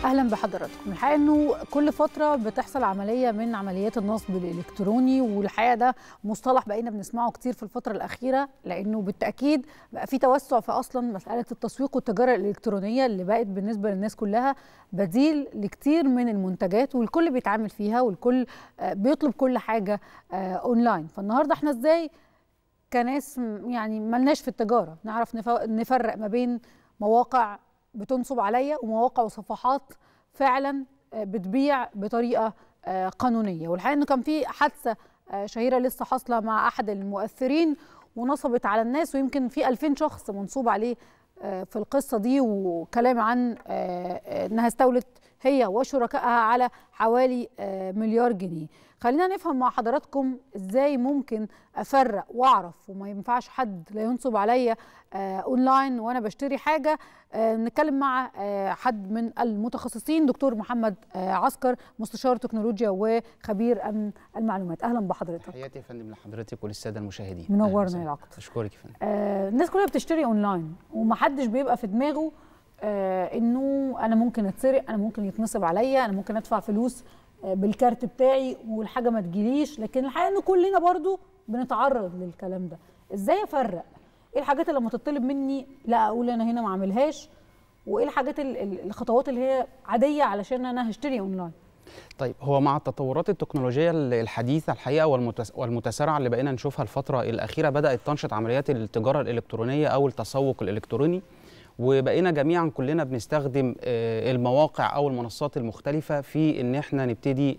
اهلا بحضراتكم الحقيقه انه كل فتره بتحصل عمليه من عمليات النصب الالكتروني والحقيقه ده مصطلح بقينا بنسمعه كتير في الفتره الاخيره لانه بالتاكيد بقى في توسع في اصلا مساله التسويق والتجاره الالكترونيه اللي بقت بالنسبه للناس كلها بديل لكتير من المنتجات والكل بيتعامل فيها والكل بيطلب كل حاجه اونلاين فالنهارده احنا ازاي كناس يعني ملناش في التجاره نعرف نفرق ما بين مواقع بتنصب عليا ومواقع وصفحات فعلا بتبيع بطريقه قانونيه والحقيقه انه كان في حادثه شهيره لسه حاصله مع احد المؤثرين ونصبت على الناس ويمكن في 2000 شخص منصوب عليه في القصه دي وكلام عن انها استولت هي وشركائها على حوالي مليار جنيه خلينا نفهم مع حضراتكم ازاي ممكن افرق واعرف وما ينفعش حد لا ينصب عليا اونلاين وانا بشتري حاجه نتكلم مع حد من المتخصصين دكتور محمد عسكر مستشار تكنولوجيا وخبير امن المعلومات اهلا بحضرتك تحياتي يا فندم لحضرتك وللساده المشاهدين منورنا يا عقد اشكرك يا فندم آه الناس كلها بتشتري اونلاين ومحدش بيبقى في دماغه آه انه انا ممكن اتسرق انا ممكن يتنصب عليا انا ممكن ادفع فلوس آه بالكارت بتاعي والحاجه ما تجيليش لكن الحقيقه ان كلنا برضو بنتعرض للكلام ده ازاي افرق ايه الحاجات اللي لما تطلب مني لا اقول انا هنا ما اعملهاش وايه الحاجات الخطوات اللي هي عاديه علشان انا هشتري اونلاين طيب هو مع التطورات التكنولوجيه الحديثه الحقيقه والمتسارعه اللي بقينا نشوفها الفتره الاخيره بدات تنشط عمليات التجاره الالكترونيه او التسوق الالكتروني وبقينا جميعا كلنا بنستخدم المواقع او المنصات المختلفه في ان احنا نبتدي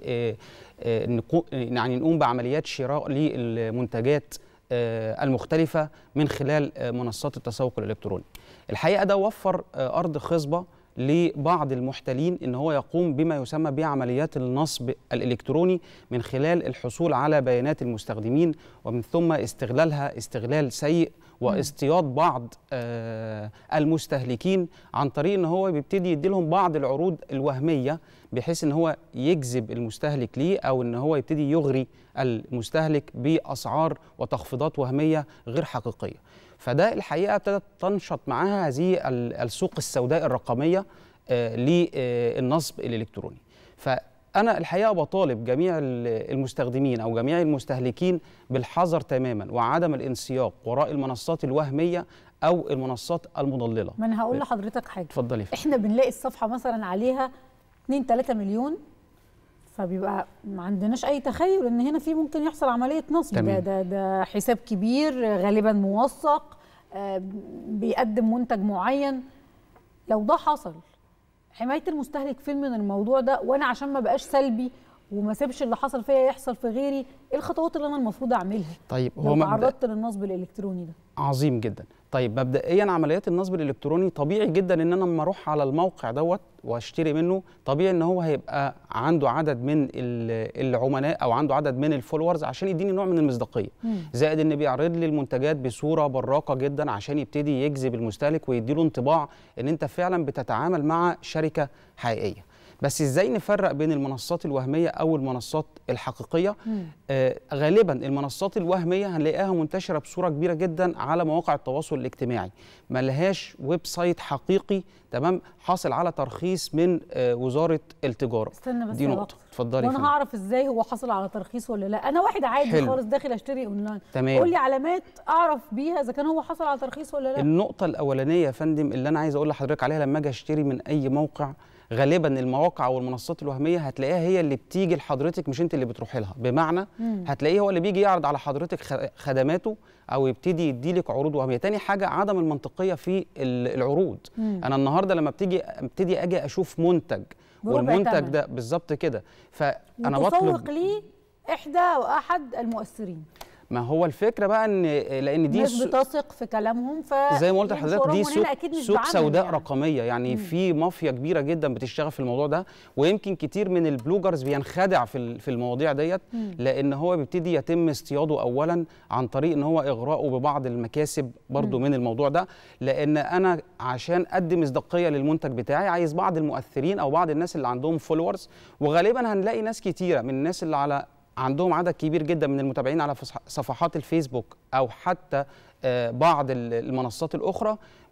يعني نقوم بعمليات شراء للمنتجات المختلفه من خلال منصات التسوق الالكتروني. الحقيقه ده وفر ارض خصبه لبعض المحتلين ان هو يقوم بما يسمى بعمليات النصب الالكتروني من خلال الحصول على بيانات المستخدمين ومن ثم استغلالها استغلال سيء واصطياد بعض آه المستهلكين عن طريق ان هو بيبتدي يدي لهم بعض العروض الوهميه بحيث ان هو يجذب المستهلك ليه او ان هو يبتدي يغري المستهلك باسعار وتخفيضات وهميه غير حقيقيه. فده الحقيقه ابتدت تنشط معاها هذه السوق السوداء الرقميه آه للنصب الالكتروني. فانا الحقيقه بطالب جميع المستخدمين او جميع المستهلكين بالحذر تماما وعدم الانسياق وراء المنصات الوهميه او المنصات المضلله. ما انا هقول لحضرتك حاجه اتفضلي احنا بنلاقي الصفحه مثلا عليها 2 3 مليون فبيبقى ما عندناش اي تخيل ان هنا في ممكن يحصل عمليه نصب ده, ده ده حساب كبير غالبا موثق آه بيقدم منتج معين لو ده حصل حمايه المستهلك فين من الموضوع ده وانا عشان ما بقاش سلبي وما سيبش اللي حصل فيا يحصل في غيري ايه الخطوات اللي انا المفروض اعملها طيب هو لو تعرضت للنصب الالكتروني ده عظيم جدا طيب مبدئيا عمليات النصب الالكتروني طبيعي جدا ان انا لما اروح على الموقع دوت واشتري منه طبيعي ان هو هيبقى عنده عدد من العملاء او عنده عدد من الفولورز عشان يديني نوع من المصداقيه زائد ان بيعرض لي المنتجات بصوره براقه جدا عشان يبتدي يجذب المستهلك ويديله انطباع ان انت فعلا بتتعامل مع شركه حقيقيه بس ازاي نفرق بين المنصات الوهميه او المنصات الحقيقيه آه غالبا المنصات الوهميه هنلاقيها منتشره بصوره كبيره جدا على مواقع التواصل الاجتماعي ما لهاش ويب سايت حقيقي تمام حاصل على ترخيص من آه وزاره التجاره استنى بس دي نقطه اتفضلي وانا هعرف ازاي هو حصل على ترخيص ولا لا انا واحد عادي حلو. خالص داخل اشتري اونلاين تمام قول لي علامات اعرف بيها اذا كان هو حصل على ترخيص ولا لا النقطه الاولانيه يا فندم اللي انا عايز اقول لحضرتك عليها لما اجي اشتري من اي موقع غالبا المواقع والمنصات الوهميه هتلاقيها هي اللي بتيجي لحضرتك مش انت اللي بتروحي لها بمعنى مم. هتلاقيه هو اللي بيجي يعرض على حضرتك خدماته او يبتدي يديلك عروض وهميه تاني حاجه عدم المنطقيه في العروض مم. انا النهارده لما بتيجي ابتدي اجي اشوف منتج والمنتج ده بالظبط كده فانا بطلب ليه احدى واحد المؤثرين ما هو الفكره بقى ان لان دي الناس بتثق في كلامهم ف زي ما قلت لحضرتك دي سوق, سوق سوداء يعني. رقميه يعني مم. في مافيا كبيره جدا بتشتغل في الموضوع ده ويمكن كتير من البلوجرز بينخدع في في المواضيع ديت لان هو بيبتدي يتم اصطياده اولا عن طريق ان هو اغراءه ببعض المكاسب برضو مم. من الموضوع ده لان انا عشان ادي مصداقيه للمنتج بتاعي عايز بعض المؤثرين او بعض الناس اللي عندهم فولورز وغالبا هنلاقي ناس كتيره من الناس اللي على عندهم عدد كبير جدا من المتابعين على صفحات الفيسبوك او حتى بعض المنصات الاخرى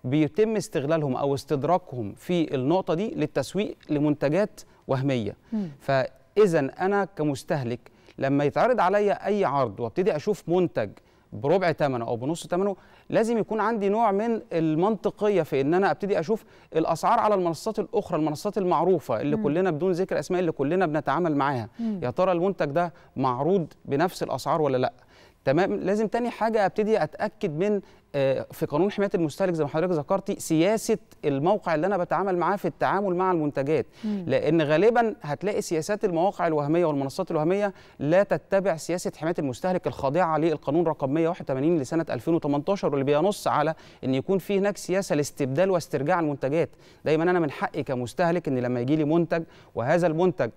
بيتم استغلالهم او استدراكهم في النقطه دي للتسويق لمنتجات وهميه فاذا انا كمستهلك لما يتعرض عليا اي عرض وابتدي اشوف منتج بربع ثمنه او بنص ثمنه لازم يكون عندي نوع من المنطقيه في ان انا ابتدي اشوف الاسعار على المنصات الاخرى المنصات المعروفه اللي مم. كلنا بدون ذكر اسماء اللي كلنا بنتعامل معاها مم. يا ترى المنتج ده معروض بنفس الاسعار ولا لا تمام لازم تاني حاجه ابتدي اتاكد من آه، في قانون حمايه المستهلك زي ما حضرتك ذكرتي سياسه الموقع اللي انا بتعامل معاه في التعامل مع المنتجات مم. لان غالبا هتلاقي سياسات المواقع الوهميه والمنصات الوهميه لا تتبع سياسه حمايه المستهلك الخاضعه للقانون رقم 181 لسنه 2018 واللي بينص على ان يكون في هناك سياسه لاستبدال واسترجاع المنتجات دايما انا من حقي كمستهلك ان لما يجي لي منتج وهذا المنتج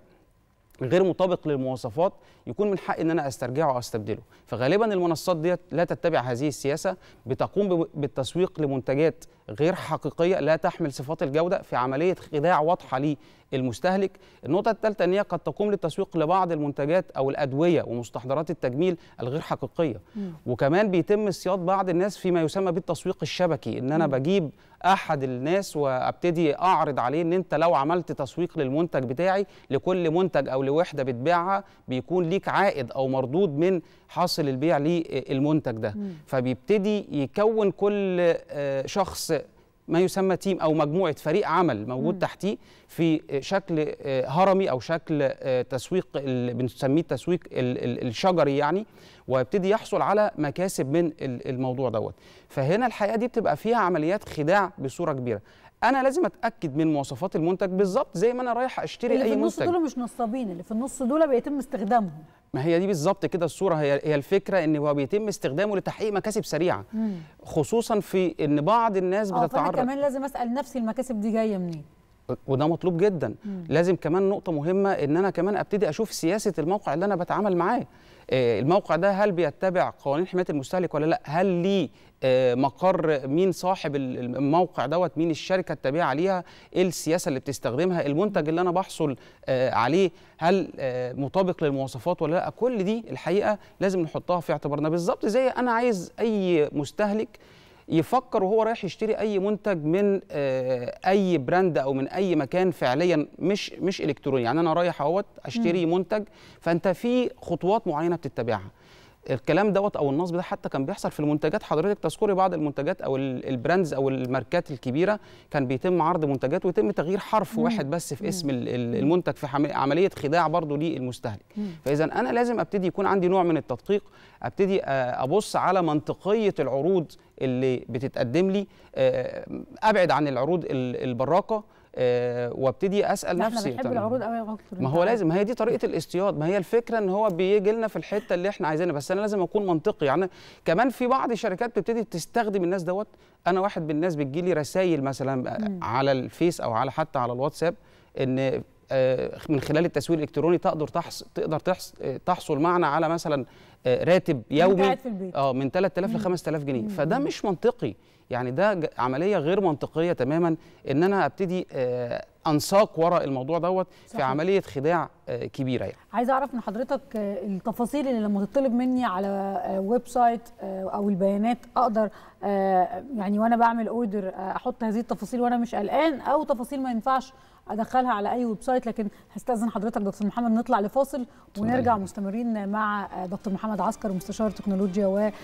غير مطابق للمواصفات يكون من حقي ان انا استرجعه او استبدله فغالبا المنصات ديت لا تتبع هذه السياسه بتقوم ب- بالتسويق لمنتجات غير حقيقيه لا تحمل صفات الجوده في عمليه خداع واضحه للمستهلك النقطه الثالثه ان هي قد تقوم للتسويق لبعض المنتجات او الادويه ومستحضرات التجميل الغير حقيقيه مم. وكمان بيتم اصطياد بعض الناس فيما يسمى بالتسويق الشبكي ان انا مم. بجيب احد الناس وابتدي اعرض عليه ان انت لو عملت تسويق للمنتج بتاعي لكل منتج او لوحده بتبيعها بيكون ليك عائد او مردود من حاصل البيع للمنتج ده مم. فبيبتدي يكون كل آه، شخص ما يسمى تيم او مجموعه فريق عمل موجود مم. تحتيه في شكل آه، هرمي او شكل آه، تسويق اللي بنسميه التسويق ال- ال- الشجري يعني ويبتدي يحصل على مكاسب من ال- الموضوع دوت فهنا الحقيقه دي بتبقى فيها عمليات خداع بصوره كبيره انا لازم اتاكد من مواصفات المنتج بالظبط زي ما انا رايح اشتري اللي في اي النص منتج دول مش نصابين اللي في النص دول بيتم استخدامهم ما هي دي بالظبط كده الصوره هي هي الفكره ان هو بيتم استخدامه لتحقيق مكاسب سريعه مم. خصوصا في ان بعض الناس اه فانا بتتعرض كمان لازم اسال نفسي المكاسب دي جايه منين وده مطلوب جدا مم. لازم كمان نقطة مهمة إن أنا كمان أبتدي أشوف سياسة الموقع اللي أنا بتعامل معاه آه، الموقع ده هل بيتبع قوانين حماية المستهلك ولا لا هل ليه آه، مقر مين صاحب ال- الموقع دوت مين الشركة التابعة ليها إيه السياسة اللي بتستخدمها المنتج اللي أنا بحصل آه، عليه هل آه، مطابق للمواصفات ولا لا كل دي الحقيقة لازم نحطها في اعتبارنا بالظبط زي أنا عايز أي مستهلك يفكر وهو رايح يشتري اي منتج من آه، اي براند او من اي مكان فعليا مش مش الكتروني يعني انا رايح اهوت اشتري منتج فانت في خطوات معينه بتتبعها الكلام دوت او النصب ده حتى كان بيحصل في المنتجات حضرتك تذكري بعض المنتجات او ال- البراندز او الماركات الكبيره كان بيتم عرض منتجات ويتم تغيير حرف مم. واحد بس في اسم ال- ال- المنتج في حم- عمليه خداع برضو للمستهلك مم. فاذا انا لازم ابتدي يكون عندي نوع من التدقيق ابتدي آه، ابص على منطقيه العروض اللي بتتقدم لي آه، ابعد عن العروض ال- البراقه آه، وابتدي اسال لا، احنا نفسي بنحب طب العروض قوي يا دكتور ما انت هو عارف. لازم ما هي دي طريقه الاصطياد ما هي الفكره ان هو بيجي لنا في الحته اللي احنا عايزينها بس انا لازم اكون منطقي يعني كمان في بعض الشركات بتبتدي تستخدم الناس دوت انا واحد من الناس بتجي لي رسائل مثلا مم. على الفيس او على حتى على الواتساب ان آه، من خلال التسويق الالكتروني تقدر تحص تقدر تحص آه، تحصل معنا على مثلا آه، راتب وانت يومي قاعد في البيت اه من 3000 ل مم. 5000 جنيه مم. فده مش منطقي يعني ده ج- عمليه غير منطقيه تماما ان انا ابتدي آه، انساق وراء الموضوع دوت في صحيح. عمليه خداع آه، كبيره يعني عايزه اعرف من حضرتك آه، التفاصيل اللي لما تطلب مني على آه، ويب سايت آه، او البيانات اقدر آه، يعني وانا بعمل اوردر آه، احط هذه التفاصيل وانا مش قلقان او تفاصيل ما ينفعش ادخلها على اي ويب سايت لكن هستاذن حضرتك دكتور محمد نطلع لفاصل ونرجع مستمرين مع آه، دكتور محمد عسكر مستشار تكنولوجيا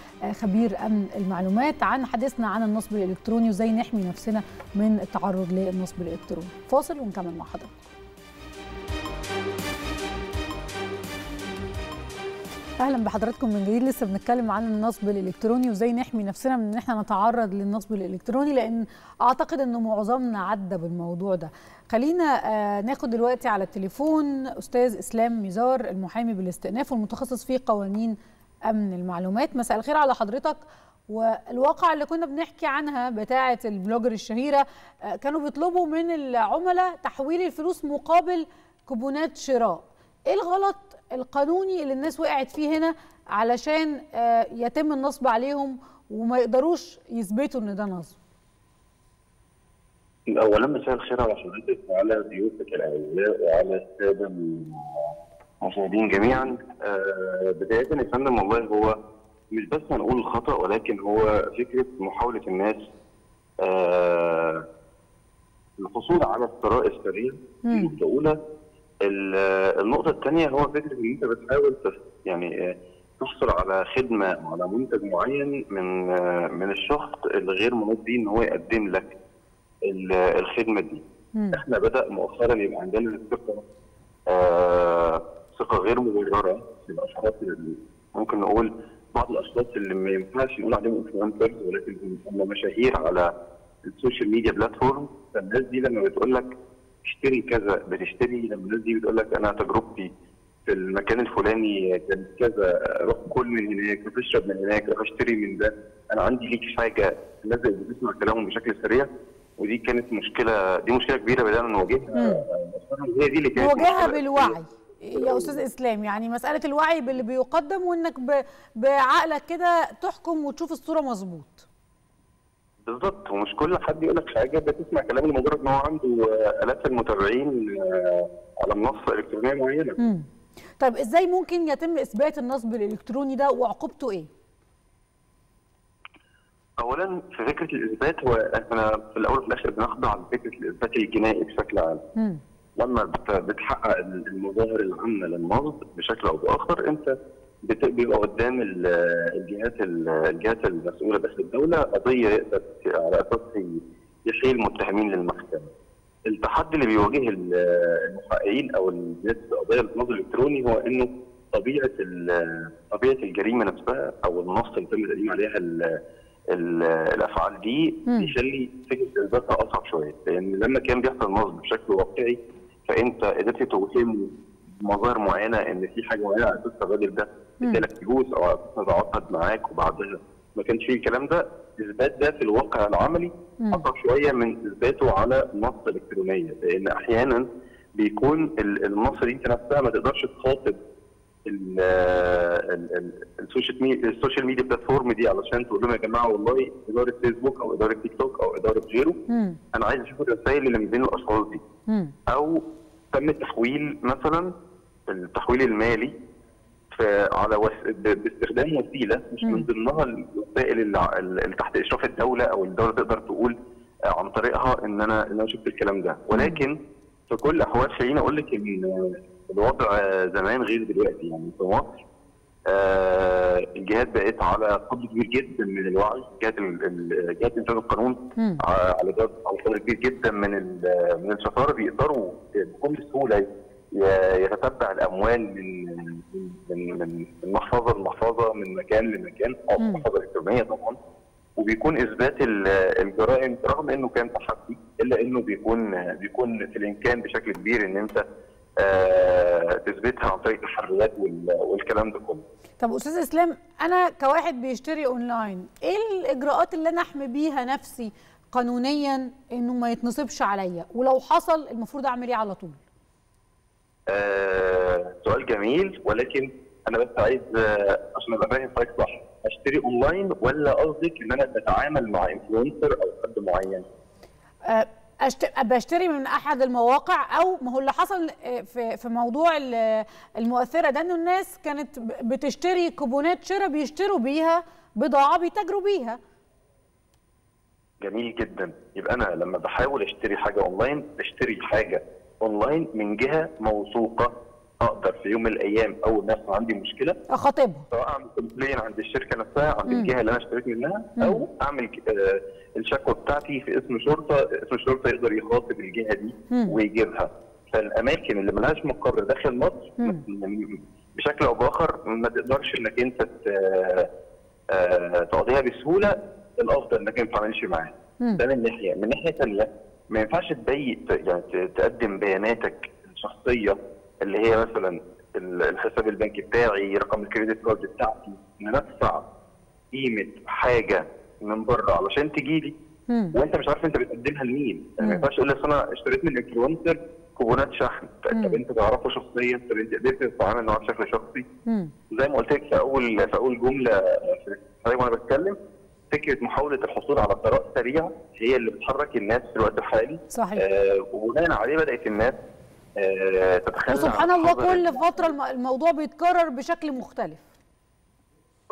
وخبير امن المعلومات عن حديثنا عن النصب الالكتروني وازاي نحمي نفسنا من التعرض للنصب الالكتروني فاصل ونكمل مع حضرتك اهلا بحضراتكم من جديد لسه بنتكلم عن النصب الالكتروني وازاي نحمي نفسنا من ان احنا نتعرض للنصب الالكتروني لان اعتقد انه معظمنا عدى بالموضوع ده خلينا آه ناخد دلوقتي على التليفون استاذ اسلام ميزار المحامي بالاستئناف والمتخصص في قوانين امن المعلومات مساء الخير على حضرتك والواقع اللي كنا بنحكي عنها بتاعه البلوجر الشهيره آه كانوا بيطلبوا من العملاء تحويل الفلوس مقابل كوبونات شراء ايه الغلط القانوني اللي الناس وقعت فيه هنا علشان آه، يتم النصب عليهم وما يقدروش يثبتوا ان ده نصب اولا مساء الخير على حضرتك وعلى ضيوفك الاعزاء وعلى الساده المشاهدين جميعا آه، بدايه يا فندم والله هو مش بس هنقول الخطا ولكن هو فكره محاوله الناس آه، الحصول على الثراء السريع دي مم. نقطة أولى ال- النقطة الثانية هو فكرة إن أنت بتحاول تس- يعني آه، تحصل على خدمة أو على منتج معين من آه، من الشخص الغير منوط بيه إن هو يقدم لك ال- الخدمة دي. مم. احنا بدأ مؤخرا يبقى عندنا الثقة آه، ثقة غير مبررة في الأشخاص اللي ممكن نقول بعض الأشخاص اللي ما ينفعش نقول عليهم انفلونسرز ولكن هم مشاهير على السوشيال ميديا بلاتفورم فالناس دي لما بتقول لك اشتري كذا بتشتري لما الناس دي بتقول لك أنا تجربتي في المكان الفلاني كانت كذا روح كل من هناك روح اشرب من هناك روح اشتري من ده انا عندي ليك حاجه الناس بقت بتسمع كلامهم بشكل سريع ودي كانت مشكله دي مشكله كبيره بدانا نواجهها مؤخراً. هي دي اللي كانت نواجهها مشكلة. بالوعي يا استاذ اسلام يعني مساله الوعي باللي بيقدم وانك ب- بعقلك كده تحكم وتشوف الصوره مظبوط بالظبط ومش كل حد يقول لك حاجه بتسمع كلامه لمجرد ان هو عنده آه، الاف المتابعين آه، على منصه الكترونيه معينه مم. طيب ازاي ممكن يتم اثبات النصب الالكتروني ده وعقوبته ايه اولا في فكره الاثبات هو احنا في الاول وفي الاخر بنخضع لفكره الاثبات الجنائي بشكل عام مم. لما بت- بتحقق المظاهر العامه للنصب بشكل او باخر انت بت- بيبقى قدام ال- الجهات ال- الجهات المسؤوله داخل الدوله قضيه يقدر على اساسها يحيل المتهمين للمحكمه. التحدي اللي بيواجه ال- المحققين او الناس في قضايا النصب الالكتروني هو انه طبيعه ال- طبيعه الجريمه نفسها او النص اللي تم التقديم عليها ال- ال- الافعال دي مم. بيخلي فكره اثباتها اصعب شويه لان لما كان بيحصل نصب بشكل واقعي فانت قدرت توهم مظاهر معينه ان في حاجه معينه على اساس الراجل ده مم. ادالك فلوس او على اساس تعاقد معاك وبعدها ما كانش فيه الكلام ده اثبات ده في الواقع العملي مم. اصعب شويه من اثباته على منصه الكترونيه لان احيانا بيكون ال- المنصه دي انت نفسها ما تقدرش تخاطب ال- ال- ال- السوشيال ميديا السوشيال ميديا بلاتفورم دي علشان تقول لهم يا جماعه والله اداره فيسبوك او اداره تيك توك او اداره غيره مم. انا عايز اشوف الرسائل اللي ما بين الاشخاص دي مم. او تم تحويل مثلا التحويل المالي في على وس... ب- باستخدام وسيله مش مم. من ضمنها الوسائل اللي, ع- اللي تحت اشراف الدوله او الدوله تقدر تقول آه، عن طريقها ان انا ان انا شفت الكلام ده ولكن في كل الاحوال خليني اقول لك ان الوضع زمان غير دلوقتي يعني في مصر آه، الجهات بقت على قدر كبير جدا من الوعي جهات ال- ال- جهات انتاج القانون مم. ع- على قدر على قدر كبير جدا من ال- من الشطاره بيقدروا بكل سهوله ي- يتتبع الاموال من من من من محفظه لمحفظه من مكان لمكان او مم. محفظه الكترونيه طبعا وبيكون اثبات ال- الجرائم رغم انه كان تحدي الا انه بيكون بيكون في الامكان بشكل كبير ان انت آه، تثبتها عن طريق التحريات وال- والكلام ده كله. طب استاذ اسلام انا كواحد بيشتري اونلاين ايه الاجراءات اللي انا احمي بيها نفسي قانونيا انه ما يتنصبش عليا ولو حصل المفروض اعمل ايه على طول آه، سؤال جميل ولكن انا بس عايز آه، عشان ابقى فاهم حضرتك صح اشتري اونلاين ولا قصدك ان انا بتعامل مع انفلونسر او حد معين؟ آه، أشت- بشتري من احد المواقع او ما هو اللي حصل آه، في في موضوع ال- المؤثره ده انه الناس كانت ب- بتشتري كوبونات شراء بيشتروا بيها بضاعه بيتاجروا بيها جميل جدا يبقى انا لما بحاول اشتري حاجه اونلاين بشتري حاجه اونلاين من جهه موثوقه اقدر في يوم من الايام اول ما يحصل عندي مشكله اخاطبها سواء اعمل كومبلين عند الشركه نفسها عند مم. الجهه اللي انا اشتريت منها مم. او اعمل آه، الشكوى بتاعتي في اسم شرطه اسم الشرطه يقدر يخاطب الجهه دي مم. ويجيبها فالاماكن اللي ملهاش مقر داخل مصر مم. م- بشكل او باخر ما تقدرش انك انت ت- آه، تقضيها بسهوله الافضل انك انت ما تعملش معاها مم. ده من ناحيه من ناحيه ثانيه ما ينفعش تبيت يعني ت- تقدم بياناتك الشخصيه اللي هي مثلا ال- الحساب البنكي بتاعي رقم الكريدت كارد بتاعتي ان انا ادفع قيمه حاجه من بره علشان تجي لي مم. وانت مش عارف انت بتقدمها لمين يعني ما مم. ينفعش تقول لي أصل انا اشتريت من انفلونسر كوبونات شحن طب مم. انت تعرفه شخصيا طب انت قدرت تتعامل معاه بشكل شخصي مم. زي ما قلت لك في اول في اول جمله في حضرتك وانا بتكلم فكره محاوله الحصول على ثراء سريع هي اللي بتحرك الناس في الوقت الحالي صحيح آه وبناء عليه بدات الناس آه تتخلى وسبحان عن الله حظر كل ال- فتره الم- الموضوع بيتكرر بشكل مختلف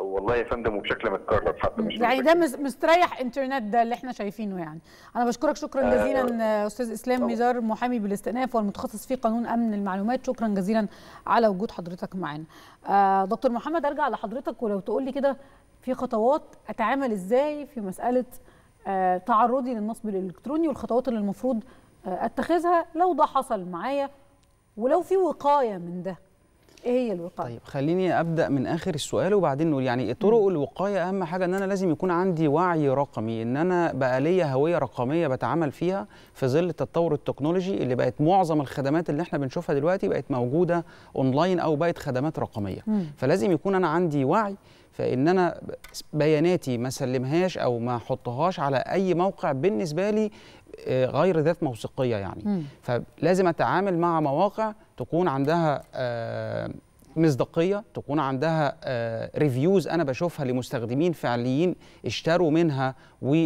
والله يا فندم وبشكل متكرر حتى مش يعني ده مس- مستريح انترنت ده اللي احنا شايفينه يعني انا بشكرك شكرا آه، جزيلا آه، استاذ اسلام طبعا. ميزار محامي بالاستئناف والمتخصص في قانون امن المعلومات شكرا جزيلا على وجود حضرتك معانا آه، دكتور محمد ارجع لحضرتك ولو تقول لي كده في خطوات اتعامل ازاي في مساله آه، تعرضي للنصب الالكتروني والخطوات اللي المفروض آه، اتخذها لو ده حصل معايا ولو في وقايه من ده ايه هي الوقايه طيب خليني ابدا من اخر السؤال وبعدين نقول يعني طرق الوقايه اهم حاجه ان انا لازم يكون عندي وعي رقمي ان انا بقى ليا هويه رقميه بتعامل فيها في ظل التطور التكنولوجي اللي بقت معظم الخدمات اللي احنا بنشوفها دلوقتي بقت موجوده اونلاين او بقت خدمات رقميه مم. فلازم يكون انا عندي وعي فان انا بياناتي ما سلمهاش او ما احطهاش على اي موقع بالنسبه لي آه، غير ذات موثوقيه يعني مم. فلازم اتعامل مع مواقع تكون عندها آه، مصداقيه تكون عندها ريفيوز انا بشوفها لمستخدمين فعليين اشتروا منها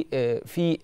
وفي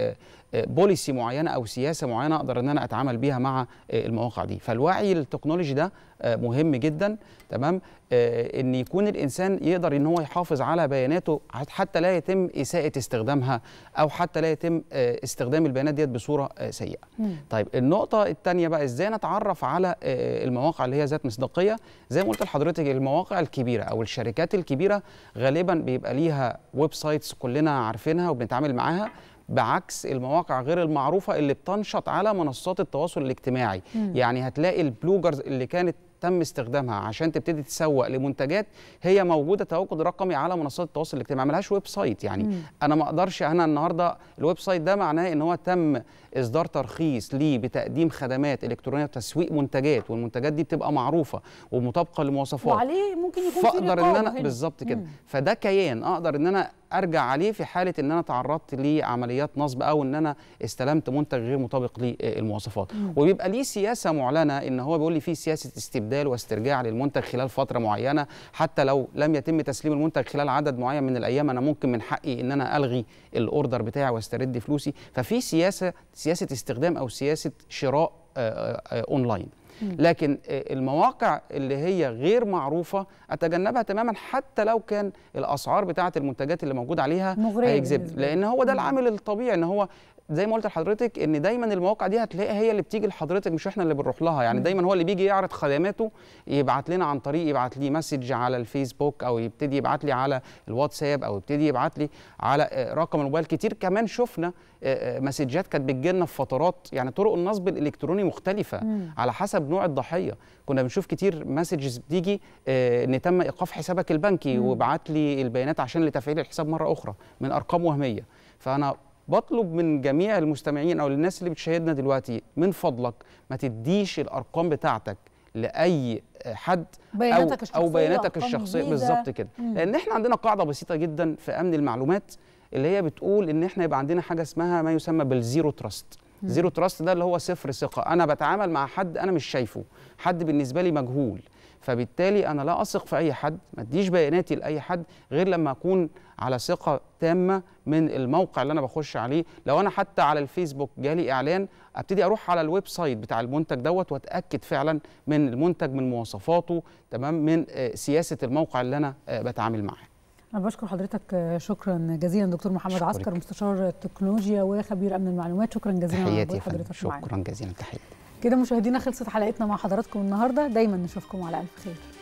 بوليسي معينه او سياسه معينه اقدر ان انا اتعامل بيها مع آه، المواقع دي فالوعي التكنولوجي ده آه، مهم جدا تمام آه، ان يكون الانسان يقدر ان هو يحافظ على بياناته حتى لا يتم اساءه استخدامها او حتى لا يتم آه، استخدام البيانات ديت بصوره آه، سيئه مم. طيب النقطة الثانية بقى ازاي نتعرف على آه، المواقع اللي هي ذات مصداقية زي ما قلت لحضرتك المواقع الكبيرة او الشركات الكبيرة غالبا بيبقى ليها ويب سايتس كلنا عارفينها وبنتعامل معاها بعكس المواقع غير المعروفة اللي بتنشط على منصات التواصل الاجتماعي مم. يعني هتلاقي البلوجرز اللي كانت تم استخدامها عشان تبتدي تسوق لمنتجات هي موجوده تواجد رقمي على منصات التواصل الاجتماعي ملهاش ويب سايت يعني مم. انا ما اقدرش انا النهارده الويب سايت ده معناه ان هو تم اصدار ترخيص ليه بتقديم خدمات الكترونيه وتسويق منتجات والمنتجات دي بتبقى معروفه ومطابقه لمواصفات وعليه ممكن يكون في فاقدر ان رقابة انا هنا. بالظبط كده مم. فده كيان اقدر ان انا ارجع عليه في حاله ان انا تعرضت لعمليات نصب او ان انا استلمت منتج غير مطابق للمواصفات وبيبقى ليه سياسه معلنه ان هو بيقول لي في سياسه استبدال واسترجاع للمنتج خلال فتره معينه حتى لو لم يتم تسليم المنتج خلال عدد معين من الايام انا ممكن من حقي ان انا الغي الاوردر بتاعي واسترد فلوسي ففي سياسه سياسه استخدام او سياسه شراء آه، آه، اونلاين لكن آه، المواقع اللي هي غير معروفه اتجنبها تماما حتى لو كان الاسعار بتاعه المنتجات اللي موجود عليها مغرية هيجذب بالنسبة لي. لان هو ده مم. العامل الطبيعي ان هو زي ما قلت لحضرتك ان دايما المواقع دي هتلاقيها هي اللي بتيجي لحضرتك مش احنا اللي بنروح لها يعني دايما هو اللي بيجي يعرض خدماته يبعت لنا عن طريق يبعت لي مسج على الفيسبوك او يبتدي يبعت لي على الواتساب او يبتدي يبعت لي على آه، رقم الموبايل كتير كمان شفنا آه، آه، مسجات كانت بتجي لنا في فترات يعني طرق النصب الالكتروني مختلفه مم. على حسب نوع الضحيه كنا بنشوف كتير مسجز بتيجي آه، ان تم ايقاف حسابك البنكي مم. وابعت لي البيانات عشان لتفعيل الحساب مره اخرى من ارقام وهميه فانا بطلب من جميع المستمعين او الناس اللي بتشاهدنا دلوقتي من فضلك ما تديش الارقام بتاعتك لاي حد بياناتك او الشخصيه او بياناتك أرقام الشخصيه جديدة. بالظبط كده مم. لان احنا عندنا قاعده بسيطه جدا في امن المعلومات اللي هي بتقول ان احنا يبقى عندنا حاجه اسمها ما يسمى بالزيرو تراست زيرو تراست ده اللي هو صفر ثقه انا بتعامل مع حد انا مش شايفه حد بالنسبه لي مجهول فبالتالي انا لا اثق في اي حد ما اديش بياناتي لاي حد غير لما اكون على ثقه تامه من الموقع اللي انا بخش عليه لو انا حتى على الفيسبوك جالي اعلان ابتدي اروح على الويب سايت بتاع المنتج دوت واتاكد فعلا من المنتج من مواصفاته تمام من آه، سياسه الموقع اللي انا آه، بتعامل معاه أنا بشكر حضرتك آه، شكرا جزيلا دكتور محمد أشكرك. عسكر مستشار التكنولوجيا وخبير أمن المعلومات شكرا جزيلا على تحياتي وجود يا فندم حضرتك معانا شكرا جزيلا تحياتي كده مشاهدينا خلصت حلقتنا مع حضراتكم النهارده دايما نشوفكم على ألف خير